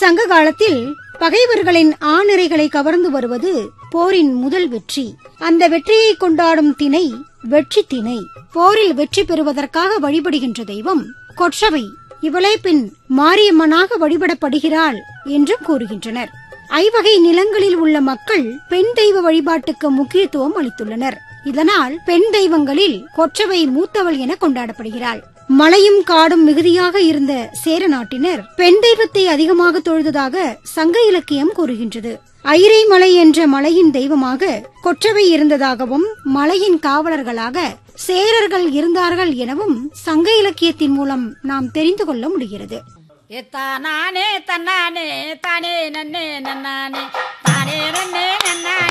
சங்க காலத்தில் பகைவர்களின் ஆணிரைகளை கவர்ந்து வருவது போரின் முதல் வெற்றி அந்த வெற்றியை கொண்டாடும் திணை வெற்றி திணை போரில் வெற்றி பெறுவதற்காக வழிபடுகின்ற தெய்வம் கொற்றவை இவளே பின் மாரியம்மனாக வழிபடப்படுகிறாள் என்றும் கூறுகின்றனர் ஐவகை நிலங்களில் உள்ள மக்கள் பெண் தெய்வ வழிபாட்டுக்கு முக்கியத்துவம் அளித்துள்ளனர் இதனால் பெண் தெய்வங்களில் கொற்றவை மூத்தவள் என கொண்டாடப்படுகிறாள் மலையும் காடும் மிகுதியாக இருந்த சேர நாட்டினர் பெண் தெய்வத்தை அதிகமாக தொழுததாக சங்க இலக்கியம் கூறுகின்றது ஐரை மலை என்ற மலையின் தெய்வமாக கொற்றவை இருந்ததாகவும் மலையின் காவலர்களாக சேரர்கள் இருந்தார்கள் எனவும் சங்க இலக்கியத்தின் மூலம் நாம் தெரிந்து கொள்ள முடிகிறது தானே தன்னானே தானே நன்னே நன்னானே தானே நன்னே நன்னானே